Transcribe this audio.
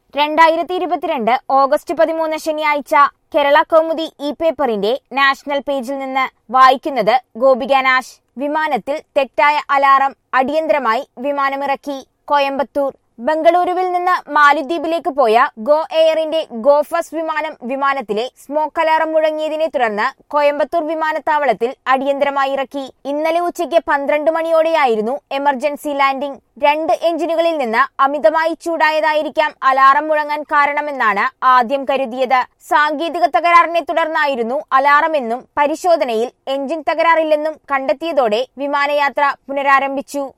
രണ്ടായിരത്തി ഇരുപത്തിരണ്ട് ഓഗസ്റ്റ് പതിമൂന്ന് ശനിയാഴ്ച കേരള കൗമുദി ഇ പേപ്പറിന്റെ നാഷണൽ പേജിൽ നിന്ന് വായിക്കുന്നത് ഗോപിക നാശ് വിമാനത്തിൽ തെറ്റായ അലാറം അടിയന്തരമായി വിമാനമിറക്കി കോയമ്പത്തൂർ ബംഗളൂരുവിൽ നിന്ന് മാലിദ്വീപിലേക്ക് പോയ ഗോ എയറിന്റെ ഗോ ഫസ്റ്റ് വിമാനം വിമാനത്തിലെ സ്മോക്ക് അലാറം മുഴങ്ങിയതിനെ തുടർന്ന് കോയമ്പത്തൂർ വിമാനത്താവളത്തിൽ അടിയന്തരമായി ഇറക്കി ഇന്നലെ ഉച്ചയ്ക്ക് പന്ത്രണ്ട് മണിയോടെയായിരുന്നു എമർജൻസി ലാൻഡിംഗ് രണ്ട് എഞ്ചിനുകളിൽ നിന്ന് അമിതമായി ചൂടായതായിരിക്കാം അലാറം മുഴങ്ങാൻ കാരണമെന്നാണ് ആദ്യം കരുതിയത് സാങ്കേതിക തകരാറിനെ തുടർന്നായിരുന്നു അലാറമെന്നും പരിശോധനയിൽ എഞ്ചിൻ തകരാറില്ലെന്നും കണ്ടെത്തിയതോടെ വിമാനയാത്ര പുനരാരംഭിച്ചു